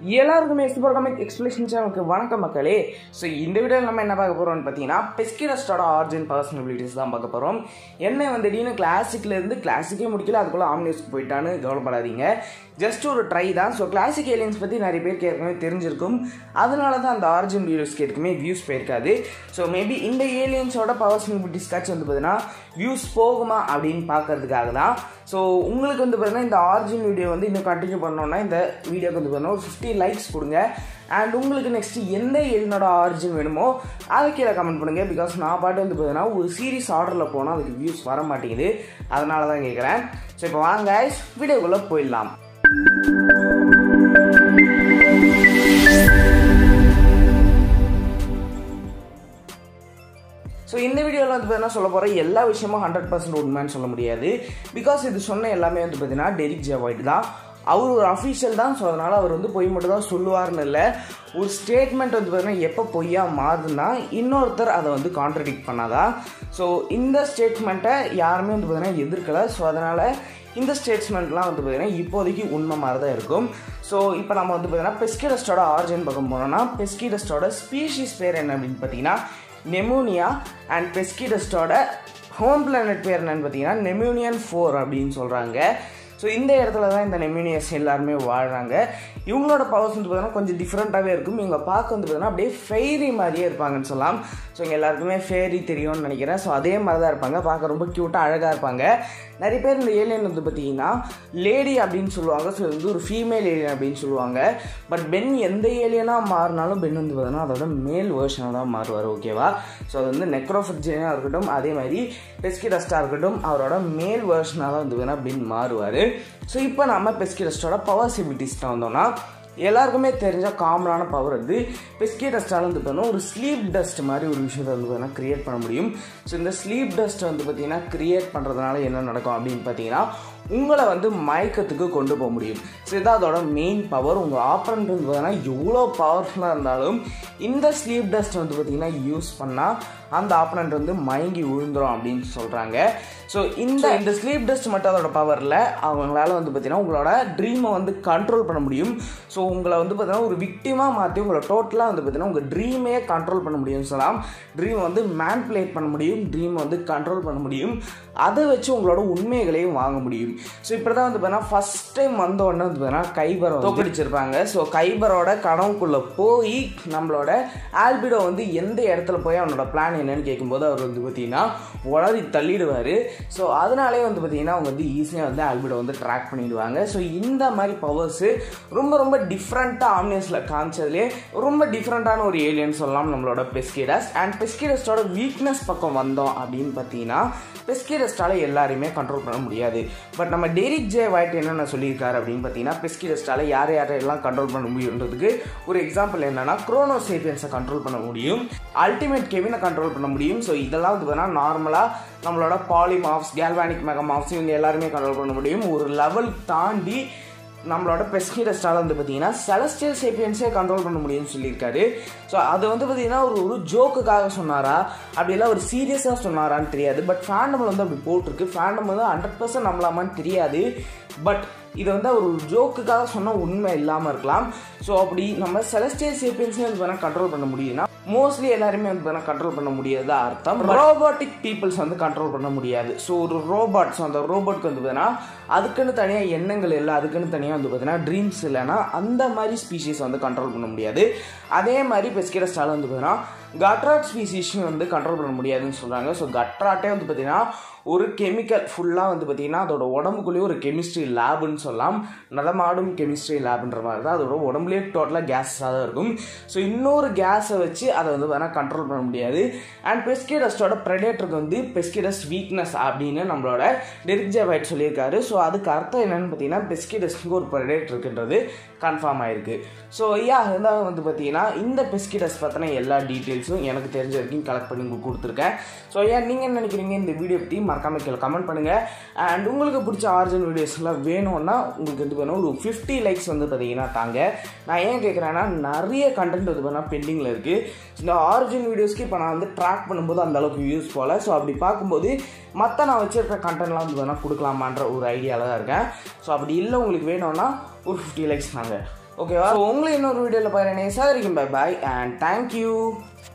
எல்லாருக்குமே எக்ஸ்போர்காமிக் எக்ஸ்பிளேஷன் சேனலுக்கு வணக்கம் மக்களே ஸோ இந்த வீடியோவில் நம்ம என்ன பார்க்க போகிறோம்னு பார்த்தீங்கன்னா பெஸ்கிரஸ்டோட ஆர்ஜின் பர்சனபிலிட்டிஸ் தான் பார்க்க போகிறோம் என்ன வந்து திடீர்னு கிளாசிக்ல இருந்து கிளாசிக்கே முடிக்கல அதுக்குள்ளே ஆம்னியஸ்க்கு போயிட்டான்னு கவலைப்படாதீங்க ஜஸ்ட் ஒரு ட்ரை தான் ஸோ கிளாசிக் ஏலியன்ஸ் பற்றி நிறைய பேருக்கு ஏற்கனவே தெரிஞ்சிருக்கும் அதனால தான் அந்த ஆர்ஜின் வீடியோஸ்க்கு எதுக்குமே வியூஸ் போயிருக்காது ஸோ மேபி இந்த ஏலியன்ஸோட பர்சனபிலிட்டிஸ்க்காச்சும் வந்து பார்த்தீங்கன்னா வியூஸ் போகுமா அப்படின்னு பார்க்கறதுக்காக தான் ஸோ உங்களுக்கு வந்து பார்த்தீங்கன்னா இந்த ஆர்ஜின் வீடியோ வந்து இன்னும் கண்டினியூ பண்ணோன்னா இந்த வீடியோக்கு வந்து பார்த்தீங்கன்னா ஒரு ஃபிஃப்டி லைக்ஸ் கொடுங்க அண்ட் உங்களுக்கு நெக்ஸ்ட் எந்த ஏலியனோட ஆரிஜின் வேணுமோ அதை கீழே கமெண்ட் பண்ணுங்கள் பிகாஸ் நான் பாட்டு வந்து பார்த்தீங்கன்னா ஒரு சீரிஸ் ஆர்டரில் போனால் அதுக்கு வியூஸ் வர மாட்டேங்குது அதனால தான் கேட்குறேன் ஸோ இப்போ வாங்க வீடியோக்குள்ளே போயிடலாம் ஸோ இந்த வீடியோவில் வந்து பார்த்தீங்கன்னா சொல்ல போகிற எல்லா விஷயமும் ஹண்ட்ரட் பர்சன்ட் உண்மைன்னு சொல்ல முடியாது பிகாஸ் இது சொன்ன எல்லாமே வந்து பார்த்தீங்கன்னா டெரிக் ஜவாய்ட் தான் அவர் ஒரு அஃபீஷியல் தான் ஸோ அதனால் அவர் வந்து பொய் மட்டும் தான் சொல்லுவார்னு இல்லை ஒரு ஸ்டேட்மெண்ட் வந்து பார்த்தீங்கன்னா எப்போ பொய்யா மாறுதுன்னா இன்னொருத்தர் அதை வந்து கான்ட்ரடிக்ட் பண்ணாதான் ஸோ இந்த ஸ்டேட்மெண்ட்டை யாருமே வந்து பார்த்தீங்கன்னா எதிர்க்கலை ஸோ அதனால் இந்த ஸ்டேட்ஸ்மெண்ட்லாம் வந்து பார்த்தீங்கன்னா இப்போதைக்கு உண்மை மாதிரி தான் இருக்கும் ஸோ இப்போ நம்ம வந்து பார்த்தீங்கன்னா பெஸ்கிடஸ்டோட ஆரிஜின் பக்கம் போனோம்னா பெஸ்கிடஸ்டோட ஸ்பீஷிஸ் பேர் என்ன அப்படின்னு பார்த்தீங்கன்னா நெமோனியா அண்ட் பெஸ்கிடஸ்டோட ஹோம் பிளானட் பேர் என்னன்னு பார்த்தீங்கன்னா நெமோனியன் ஃபோர் அப்படின்னு சொல்கிறாங்க ஸோ இந்த இடத்துல தான் இந்த நெமினியஸ் எல்லாருமே வாழ்கிறாங்க இவங்களோட பவர்ஸ் வந்து பார்த்தீங்கன்னா கொஞ்சம் டிஃப்ரெண்ட்டாகவே இருக்கும் இவங்க பார்க்க வந்து பார்த்தீங்கன்னா அப்படியே ஃபெய்ரி மாதிரியே இருப்பாங்கன்னு சொல்லலாம் ஸோ இங்கே எல்லாருக்குமே ஃபேரி தெரியும்னு நினைக்கிறேன் ஸோ அதே மாதிரி தான் இருப்பாங்க பார்க்க ரொம்ப க்யூட்டாக அழகாக இருப்பாங்க நிறைய பேர் இந்த ஏலியன் வந்து பார்த்தீங்கன்னா லேடி அப்படின்னு சொல்லுவாங்க ஸோ இது வந்து ஒரு ஃபீமேல் ஏலியன் அப்படின்னு சொல்லுவாங்க பட் பென் எந்த ஏலியனாக மாறினாலும் பென் வந்து பார்த்தீங்கன்னா அதோட மேல் வேர்ஷனாக தான் மாறுவார் ஓகேவா ஸோ அது வந்து நெக்ரோஃபிஜினாக இருக்கட்டும் அதே மாதிரி பெஸ்கிடஸ்டாக இருக்கட்டும் அவரோட மேல் வேர்ஷனாக தான் வந்து பார்த்தீங்கன்னா பென் மாறுவார் ஸோ இப்போ நம்ம பெஸ்கிடஸ்டோட பவர் சிபிலிட்டிஸ்ட்டு வந்தோம்னா எல்லாருக்குமே தெரிஞ்ச காமனான பவர் வந்து பெஸ்கிடஸ்டால் வந்து பார்த்தீங்கன்னா ஒரு ஸ்லீப் டஸ்ட் மாதிரி ஒரு விஷயத்தை வந்து பார்த்தீங்கன்னா க்ரியேட் பண்ண முடியும் ஸோ இந்த ஸ்லீப் டஸ்ட்டை வந்து பார்த்தீங்கன்னா க்ரியேட் பண்ணுறதுனால என்ன நடக்கும் அப்படின்னு பார்த்தீங்கன்னா உங்களை வந்து மயக்கத்துக்கு கொண்டு போக முடியும் ஸோ இதான் அதோட மெயின் பவர் உங்கள் ஆப்ரண்ட் வந்து பார்த்தீங்கன்னா எவ்வளோ பவர்ஃபுல்லாக இருந்தாலும் இந்த ஸ்லீப் டஸ்ட் வந்து பார்த்தீங்கன்னா யூஸ் பண்ணால் அந்த ஆப்பனண்ட் வந்து மயங்கி விழுந்துரும் அப்படின்னு சொல்கிறாங்க ஸோ இந்த இந்த ஸ்லீப் டஸ்ட் மட்டும் அதோட பவரில் அவங்களால வந்து பார்த்தீங்கன்னா உங்களோட ட்ரீமை வந்து கண்ட்ரோல் பண்ண முடியும் ஸோ உங்களை வந்து பார்த்தீங்கன்னா ஒரு விக்டிமாக மாற்றி உங்களை டோட்டலாக வந்து பார்த்தீங்கன்னா உங்கள் ட்ரீமே கண்ட்ரோல் பண்ண முடியும்னு சொல்லலாம் ட்ரீமை வந்து மேன்பிளேட் பண்ண முடியும் ட்ரீமை வந்து கண்ட்ரோல் பண்ண முடியும் அதை வச்சு உங்களோட உண்மைகளையும் வாங்க முடியும் ஸோ இப்படி தான் வந்து பார்த்தீங்கன்னா ஃபஸ்ட் டைம் வந்த உடனே வந்து பார்த்தீங்கன்னா கைபரை தோக்கடிச்சிருப்பாங்க ஸோ கைபரோட கனவுக்குள்ளே போய் நம்மளோட ஆல்பிடோ வந்து எந்த இடத்துல போய் அவனோட பிளான் என்னன்னு கேட்கும்போது அவர் வந்து பார்த்தீங்கன்னா உளறி தள்ளிடுவார் ஸோ அதனாலே வந்து பார்த்தீங்கன்னா அவங்க வந்து ஈஸியாக வந்து ஆல்பிடோ வந்து ட்ராக் பண்ணிடுவாங்க ஸோ இந்த மாதிரி பவர்ஸு ரொம்ப ரொம்ப டிஃப்ரெண்ட்டாக ஆம்னியஸில் காமிச்சதுலேயே ரொம்ப டிஃப்ரெண்ட்டான ஒரு ஏலியன் சொல்லலாம் நம்மளோட பெஸ்கிடஸ் அண்ட் பெஸ்கிடஸ்டோட வீக்னஸ் பக்கம் வந்தோம் அப்படின்னு பார்த்தீங்கன்னா பெஸ்கிடஸ்டால எல்லாரையுமே கண்ட்ரோல் பண்ண முடியாது பட் நம்ம டெரிக் ஜே வைட் என்னென்ன சொல்லியிருக்காரு அப்படின்னு பார்த்தீங்கன்னா பெஸ்கிடஸ்டால யார் யாரெல்லாம் கண்ட்ரோல் பண்ண முடியுன்றதுக்கு ஒரு எக்ஸாம்பிள் என்னன்னா குரோனோசேபியன்ஸை கண்ட்ரோல் பண்ண முடியும் அல்டிமேட் கெவினை கண்ட்ரோல் பண்ண முடியும் ஸோ இதெல்லாம் வந்து பார்த்தீங்கன்னா நார்மலாக நம்மளோட பாலிமாப்ஸ் கேல்வானிக் மெகமாப்ஸ் இவங்க எல்லாருமே கண்ட்ரோல் பண்ண முடியும் ஒரு லெவல் தாண்டி நம்மளோட பெஸ்கிடஸ்டால் வந்து பார்த்தீங்கன்னா செலஸ்டியல் சேப்பியன்ஸே கண்ட்ரோல் பண்ண முடியும்னு சொல்லியிருக்காரு ஸோ அது வந்து பார்த்தீங்கன்னா ஒரு ஒரு ஜோக்குக்காக சொன்னாரா அப்படிலாம் ஒரு சீரியஸாக சொன்னாரான்னு தெரியாது பட் ஃபேண்டம் வந்து அப்படி போட்டிருக்கு ஃபேண்டம் வந்து ஹண்ட்ரட் பர்சன்ட் நம்பலாமான்னு தெரியாது பட் இதை வந்து ஒரு ஜோக்குக்காக சொன்னால் உண்மை இல்லாமல் இருக்கலாம் ஸோ அப்படி நம்ம செலஸ்டியல் சேப்பியன்ஸே வந்து வேணால் கண்ட்ரோல் பண்ண முடியுதுன்னா மோஸ்ட்லி எல்லாருமே வந்து வேணால் கண்ட்ரோல் பண்ண முடியாது அர்த்தம் ரோபோட்டிக் பீப்புள்ஸ் வந்து கண்ட்ரோல் பண்ண முடியாது ஸோ ஒரு ரோபாட்ஸ் அந்த ரோபோட்க்கு வந்து பார்த்தீங்கன்னா அதுக்குன்னு தனியாக எண்ணங்கள் இல்லை அதுக்குன்னு தனியாக வந்து பார்த்தீங்கன்னா ட்ரீம்ஸ் இல்லைன்னா அந்த மாதிரி ஸ்பீஷீஸ் வந்து கண்ட்ரோல் பண்ண முடியாது அதே மாதிரி பெஸ்கிடஸ்டால் வந்து பார்த்தீங்கன்னா கட்ராட் ஸ்பீசிஸையும் வந்து கண்ட்ரோல் பண்ண முடியாதுன்னு சொல்கிறாங்க ஸோ கட்ராட்டே வந்து பார்த்தீங்கன்னா ஒரு கெமிக்கல் ஃபுல்லாக வந்து பார்த்திங்கன்னா அதோட உடம்புக்குள்ளேயே ஒரு கெமிஸ்ட்ரி லேபுன்னு சொல்லலாம் நடமாடும் கெமிஸ்ட்ரி லேப்ன்ற மாதிரி தான் அதோட உடம்புலேயே டோட்டலாக கேஸாக தான் இருக்கும் ஸோ இன்னொரு கேஸை வச்சு அதை வந்து வேணால் கண்ட்ரோல் பண்ண முடியாது அண்ட் பெஸ்கிடஸ்டோட ப்ரெடேட்டருக்கு வந்து பெஸ்கிடஸ் வீக்னஸ் அப்படின்னு நம்மளோட டெரிக் வைட் சொல்லியிருக்காரு ஸோ அதுக்கு அர்த்தம் என்னென்னு பார்த்தீங்கன்னா பெஸ்கிடஸ்க்கு ஒரு ப்ரெடேட்டர் இருக்குன்றது கன்ஃபார்ம் ஆயிருக்கு ஸோ யா இருந்தால் வந்து பார்த்தீங்கன்னா இந்த பெஸ்கிடஸ் பற்றின எல்லா டீட்டெயில்ஸும் எனக்கு தெரிஞ்ச வரைக்கும் கலெக்ட் பண்ணி உங்களுக்கு கொடுத்துருக்கேன் ஸோ ஏன் நீங்கள் என்ன நினைக்கிறீங்க இந்த வீடியோ பற்றி மறக்காமல் கீழே கமெண்ட் பண்ணுங்கள் அண்ட் உங்களுக்கு பிடிச்ச ஆரிஜின் வீடியோஸ்லாம் வேணும்னா உங்களுக்கு வந்து வேணும் ஒரு ஃபிஃப்டி லைக்ஸ் வந்து பார்த்தீங்கன்னா தாங்க நான் ஏன் கேட்குறேன்னா நிறைய கண்டென்ட் வந்து பார்த்தீங்கன்னா பெண்டிங்கில் இருக்குது இந்த ஆரிஜின் வீடியோஸ்க்கு இப்போ நான் வந்து ட்ராக் பண்ணும்போது அந்த அளவுக்கு யூஸ் போகல ஸோ அப்படி பார்க்கும்போது மற்ற நான் வச்சுருக்க கண்டென்ட்லாம் வந்து வேணால் கொடுக்கலாமான்ற ஒரு ஐடியாவில் தான் இருக்கேன் ஸோ அப்படி இல்லை உங்களுக்கு வேணும்னா ஒரு ஃபிஃப்டி லைக்ஸ் நாங்கள் ஓகேவா உங்களை இன்னொரு வீடியோவில் பாருங்க சாதரிக்கும் பை பாய் அண்ட் தேங்க்யூ